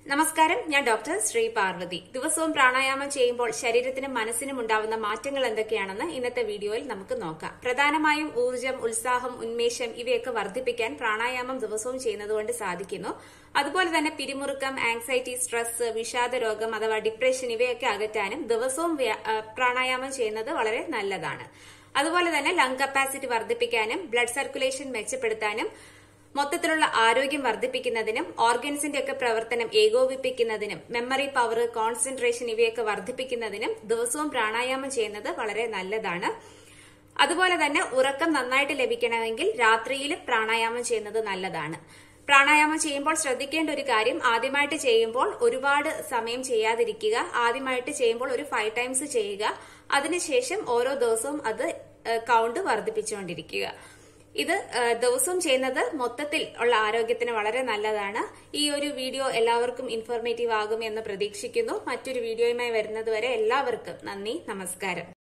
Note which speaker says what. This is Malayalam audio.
Speaker 1: നമസ്കാരം ഞാൻ ഡോക്ടർ ശ്രീ പാർവതി ദിവസവും പ്രാണായാമം ചെയ്യുമ്പോൾ ശരീരത്തിനും മനസ്സിനും ഉണ്ടാവുന്ന മാറ്റങ്ങൾ എന്തൊക്കെയാണെന്ന് ഇന്നത്തെ വീഡിയോയിൽ നമുക്ക് നോക്കാം പ്രധാനമായും ഊർജം ഉത്സാഹം ഉന്മേഷം ഇവയൊക്കെ വർദ്ധിപ്പിക്കാൻ പ്രാണായാമം ദിവസവും ചെയ്യുന്നതുകൊണ്ട് സാധിക്കുന്നു അതുപോലെ തന്നെ പിരിമുറുക്കം ആങ്സൈറ്റി സ്ട്രെസ് വിഷാദ രോഗം അഥവാ ഡിപ്രഷൻ ഇവയൊക്കെ അകറ്റാനും ദിവസവും വ്യ- ആ, പ്രാണായാമം ചെയ്യുന്നത് വളരെ നല്ലതാണ് അതുപോലെ തന്നെ ലങ് കപ്പാസിറ്റി വർദ്ധിപ്പിക്കാനും ബ്ലഡ് സർക്കുലേഷൻ മെച്ചപ്പെടുത്താനും മൊത്തത്തിലുള്ള ആരോഗ്യം വർദ്ധിപ്പിക്കുന്നതിനും ഓർഗൻസിന്റെ ഒക്കെ പ്രവർത്തനം ഏകോപിപ്പിക്കുന്നതിനും മെമ്മറി പവർ കോൺസെൻട്രേഷൻ ഇവയൊക്കെ വർദ്ധിപ്പിക്കുന്നതിനും ദിവസവും പ്രാണായാമം ചെയ്യുന്നത് വളരെ നല്ലതാണ് അതുപോലെ തന്നെ ഉറക്കം നന്നായിട്ട് ലഭിക്കണമെങ്കിൽ രാത്രിയിലും പ്രാണായാമം ചെയ്യുന്നത് നല്ലതാണ് പ്രാണായാമം ചെയ്യുമ്പോൾ ശ്രദ്ധിക്കേണ്ട ഒരു കാര്യം ആദ്യമായിട്ട് ചെയ്യുമ്പോൾ ഒരുപാട് സമയം ചെയ്യാതിരിക്കുക ആദ്യമായിട്ട് ചെയ്യുമ്പോൾ ഒരു ഫൈവ് ടൈംസ് ചെയ്യുക അതിനുശേഷം ഓരോ ദിവസവും അത് കൗണ്ട് വർദ്ധിപ്പിച്ചുകൊണ്ടിരിക്കുക ഇത് ആ, ദിവസവും ചെയ്യുന്നത് മൊത്തത്തിൽ ഉള്ള ആരോഗ്യത്തിന് വളരെ നല്ലതാണ് ഈ ഒരു വീഡിയോ എല്ലാവർക്കും ഇൻഫോർമേറ്റീവ് ആകും എന്ന് പ്രതീക്ഷിക്കുന്നു മറ്റൊരു വീഡിയോയുമായി വരുന്നതുവരെ എല്ലാവർക്കും നന്ദി നമസ്കാരം